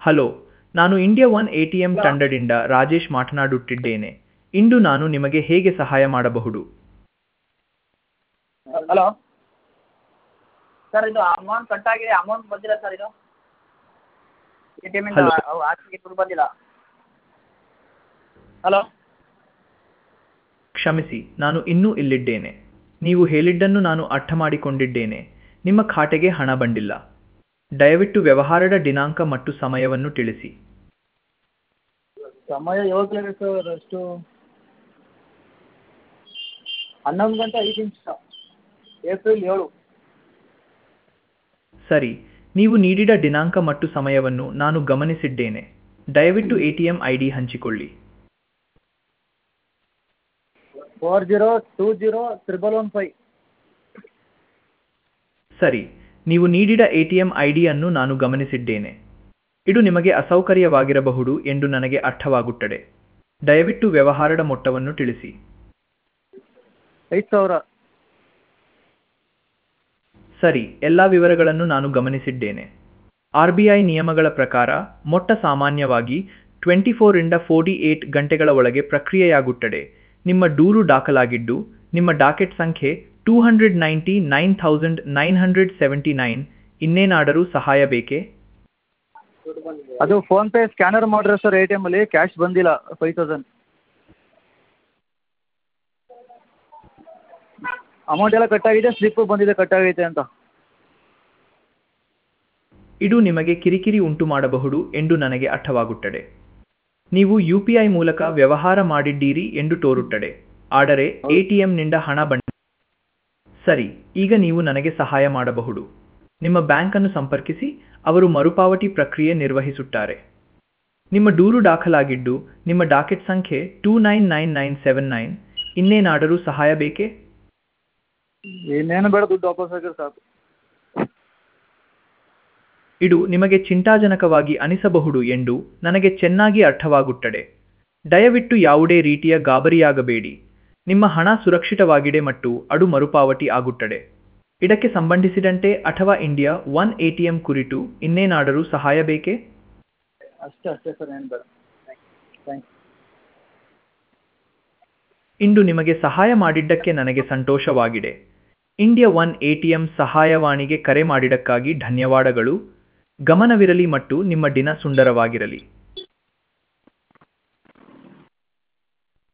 Hello ನಾನು India one A T M ತಂಡದಿಂದ ರಾಜೇಶ್ ಮಾತನಾಡುತ್ತಿದ್ದೇನೆ ಇಂದು ನಾನು ನಿಮಗೆ ಹೇಗೆ ಸಹಾಯ ಮಾಡಬಹುದು ಹಲೋ ಸರ್ ಇದು ಅಮೌಂಟ್ ಕಟ್ಟಾಗಿದೆ ಅಮೌಂಟ್ ಬಂದಿಲ್ಲ ಸರ್ ಇದು ಎ ಟಿ ಎಮ್ಮಿಂದ Hello. ಅವು ಆಚೆಗೆ ದುಡ್ಡು ಬಂದಿಲ್ಲ ಹಲೋ ಕ್ಷಮಿಸಿ ನಾನು ಇನ್ನೂ ಇಲ್ಲಿದ್ದೇನೆ ನೀವು ಹೇಳಿದ್ದನ್ನು ನಾನು ಅರ್ಥ ಮಾಡಿಕೊಂಡಿದ್ದೇನೆ ನಿಮ್ಮ ಖಾತೆಗೆ ಹಣ ಬಂದಿಲ್ಲ ದಯವಿಟ್ಟು ವ್ಯವಹಾರದ ದಿನಾಂಕ ಮತ್ತು ಸಮಯವನ್ನು ತಿಳಿಸಿ ಸಮಯ ಯಾವಾಗ ಸರ್ ಅಷ್ಟು ಹನ್ನೊಂದು ಗಂಟೆ ಐದು ನಿಮಿಷ ಏಪ್ರಿಲ್ ಏಳು ಸರಿ ನೀವು ನೀಡಿದ ದಿನಾಂಕ ಮತ್ತು ಸಮಯವನ್ನು ನಾನು ಗಮನಿಸಿದ್ದೇನೆ ದಯವಿಟ್ಟು A T M I D ಹಂಚಿಕೊಳ್ಳಿ four zero two zero triple one five ಸರಿ ನೀವು ನೀಡಿದ ಎ ಟಿ ಎಂ ಐ ಡಿಯನ್ನು ನಾನು ಗಮನಿಸಿದ್ದೇನೆ ಇದು ನಿಮಗೆ ಅಸೌಕರ್ಯವಾಗಿರಬಹುದು ಎಂದು ನನಗೆ ಅರ್ಥವಾಗುತ್ತದೆ ದಯವಿಟ್ಟು ವ್ಯವಹಾರದ ಮೊತ್ತವನ್ನು ತಿಳಿಸಿ ಐದು ಸಾವಿರ ಸರಿ ಎಲ್ಲ ವಿವರಗಳನ್ನು ನಾನು ಗಮನಿಸಿದ್ದೇನೆ ಆರ್ ಬಿ ಐ ನಿಯಮಗಳ ಪ್ರಕಾರ ಮೊಟ್ಟ ಸಾಮಾನ್ಯವಾಗಿ ಟ್ವೆಂಟಿ ಫೋರಿಂದ ಫೋರ್ಟಿ ಏಟ್ ಗಂಟೆಗಳ ಒಳಗೆ ಪ್ರಕ್ರಿಯೆಯಾಗುತ್ತದೆ ನಿಮ್ಮ ದೂರು ದಾಖಲಾಗಿದ್ದು ನಿಮ್ಮ ಡಾಕೆಟ್ ಸಂಖ್ಯೆ two hundred ninety nine thousand nine hundred seventy nine ಇನ್ನೇನಾದರೂ ಸಹಾಯ ಬೇಕೇ ಅದು ಫೋನ್ಪೇ ಸ್ಕ್ಯಾನರ್ ಮಾಡ್ರೆ ಸರ್ ಎ ಟಿ ಎಮ್ಮಲ್ಲಿ ಕ್ಯಾಶ್ ಬಂದಿಲ್ಲ ಫೈವ್ ತೌಸಂಡ್ ಅಮೌಂಟ್ ಎಲ್ಲ ಕಟ್ಟಾಗಿದೆ ಸ್ಲಿಪ್ಪು ಬಂದಿದೆ ಕಟ್ಟಾಗೈತೆ ಅಂತ ಇದು ನಿಮಗೆ ಕಿರಿಕಿರಿ ಉಂಟು ಮಾಡಬಹುದು ಎಂದು ನನಗೆ ಅರ್ಥವಾಗುತ್ತದೆ ನೀವು ಯು ಪಿ ಐ ಮೂಲಕ ವ್ಯವಹಾರ ಮಾಡಿದ್ದೀರಿ ಎಂದು ತೋರುತ್ತದೆ ಆದರೆ ಎ ಟಿ ಎಂನಿಂದ ಹಣ ಬಂದ ಸರಿ ಈಗ ನೀವು ನನಗೆ ಸಹಾಯ ಮಾಡಬಹುದು ನಿಮ್ಮ ಬ್ಯಾಂಕನ್ನು ಸಂಪರ್ಕಿಸಿ ಅವರು ಮರುಪಾವತಿ ಪ್ರಕ್ರಿಯೆ ನಿರ್ವಹಿಸುತ್ತಾರೆ ನಿಮ್ಮ ದೂರು ದಾಖಲಾಗಿದ್ದು ನಿಮ್ಮ ಡಾಕೆಟ್ ಸಂಖ್ಯೆ two nine nine nine seven nine ಇನ್ನೇನಾದರೂ ಸಹಾಯ ಬೇಕೇ ಇನ್ನೇನು ಬೇಡ ದುಡ್ಡು ವಾಪಸ್ ಹಾಕಿದ್ರೆ ಸಾಕು ಇದು ನಿಮಗೆ ಚಿಂತಾಜನಕವಾಗಿ ಅನಿಸಬಹುದು ಎಂದು ನನಗೆ ಚೆನ್ನಾಗಿ ಅರ್ಥವಾಗುತ್ತದೆ ದಯವಿಟ್ಟು ಯಾವುದೇ ರೀತಿಯ ಗಾಬರಿಯಾಗಬೇಡಿ ನಿಮ್ಮ ಹಣ ಸುರಕ್ಷಿತವಾಗಿದೆ ಮತ್ತು ಅದು ಮರುಪಾವತಿ ಆಗುತ್ತದೆ ಇದಕ್ಕೆ ಸಂಬಂಧಿಸಿದಂತೆ ಅಥವಾ India one A T M ಕುರಿತು ಇನ್ನೇನಾದರೂ ಸಹಾಯ ಬೇಕೇ ಅಷ್ಟೇ ಅಷ್ಟೇ ಸರ್ ಏನು ಬೇಡ ಥ್ಯಾಂಕ್ ಯು ಇಂದು ನಿಮಗೆ ಸಹಾಯ ಮಾಡಿದ್ದಕ್ಕೆ ನನಗೆ ಸಂತೋಷವಾಗಿದೆ India one A T M ಸಹಾಯವಾಣಿಗೆ ಕರೆ ಮಾಡಿದ್ದಕ್ಕಾಗಿ ಧನ್ಯವಾದಗಳು ಗಮನವಿರಲಿ ಮತ್ತು ನಿಮ್ಮ ದಿನ ಸುಂದರವಾಗಿರಲಿ